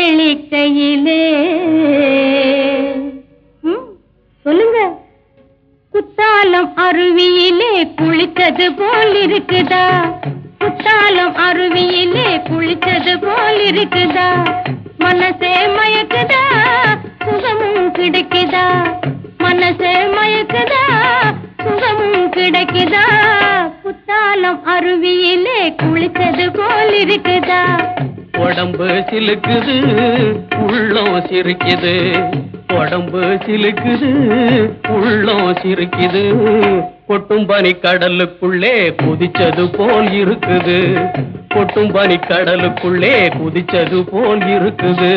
தெளிக்கையிலே ம், சொல்லுங்க குத்தாலம் அருவியிலே குளித்தது போல் இருக்குதா குத்தாலம் அருவியிலே குளித்தது போல் இருக்குதா மனசே மயக்குதா சுகமும் கிடைக்குதா மனசே மயக்குதா சுகமும் கிடைக்குதா குத்தாலம் அருவியிலே குளித்தது போல் இருக்குதா உடம்பு சிலுக்குது உள்ளம் சிரிக்குது உடம்பு சிலுக்குது உள்ளம் சிரிக்குது கொட்டும் பனி கடலுக்குள்ளே குதிச்சது போல் இருக்குது கொட்டும் பனி கடலுக்குள்ளே குதிச்சது போல் இருக்குது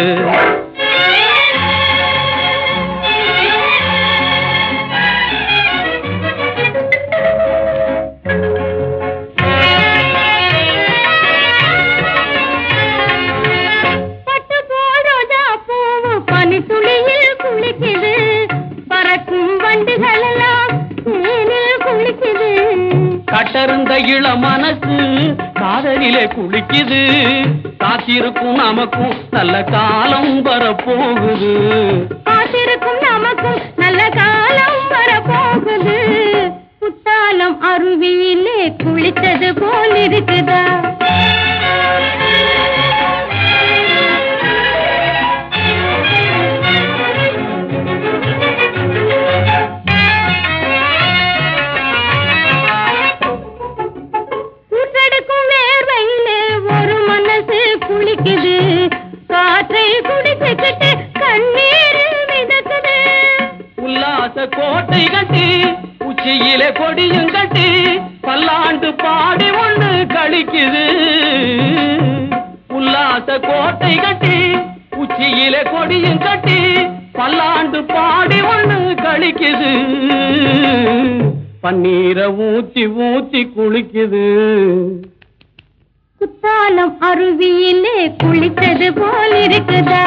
பட்டு போடுதா பூவு பனித்துளியில் குளிக்குது பறக்கும் வண்டுகள் எல்லாம் தேனில் குளிக்குது கட்டருந்த இள மனசு காதலிலே குளிக்குது காத்திருக்கும் நமக்கும் நல்ல காலம் வரப்போகுது காத்திருக்கும் நமக்கும் நல்ல காலம் வரப்போகுது குத்தாலம் அருவியிலே குளித்தது போல் இருக்குதா சுட்டெடுக்கும் வேர்வையிலே ஒரு மனசு குளிக்குது காற்றை குடிச்சுக்கிட்டு கண்ணீரில் மிதக்குது உல்லாச கோட்டை கட்டி உச்சியிலே கொடியும் கட்டி பல்லாண்டு பாடி ஒண்ணு கழிக்குது உல்லாச கோட்டை கட்டி உச்சியிலே கொடியும் கட்டி பல்லாண்டு பாடி ஒண்ணு கழிக்குது பன்னீரை ஊத்தி ஊத்தி குளிக்குது குத்தாலம் அருவியிலே குளித்தது போல் இருக்குதா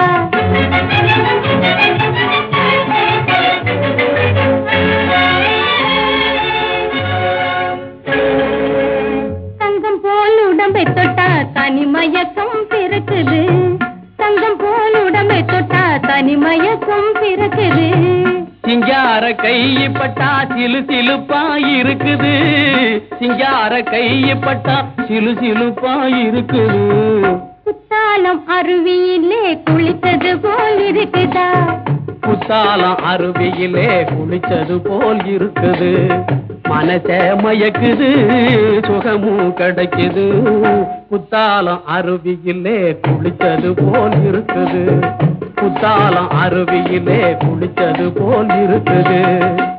தங்கம் போல் உடம்பை தொட்டா தனிமயக்கம் பிறக்குது தங்கம் போல் உடம்பை தொட்டா தனிமயக்கம் பிறக்குது சிங்கார கைப்பட்டா சிலு சிலுப்பா இருக்குது சிங்கார கைப்பட்டா சிலு சிலுப்பா இருக்குது குத்தாலம் அருவியிலே குளித்தது போல் இருக்குதா குத்தாலம் அருவியிலே குளிச்சது போல் இருக்குது மனச மயக்குது சுகமும் கிடைக்குது குத்தாலம் அருவியிலே குளிச்சது போல் இருக்குது குத்தாலம் அருவியிலே குளிச்சது போல் இருக்குது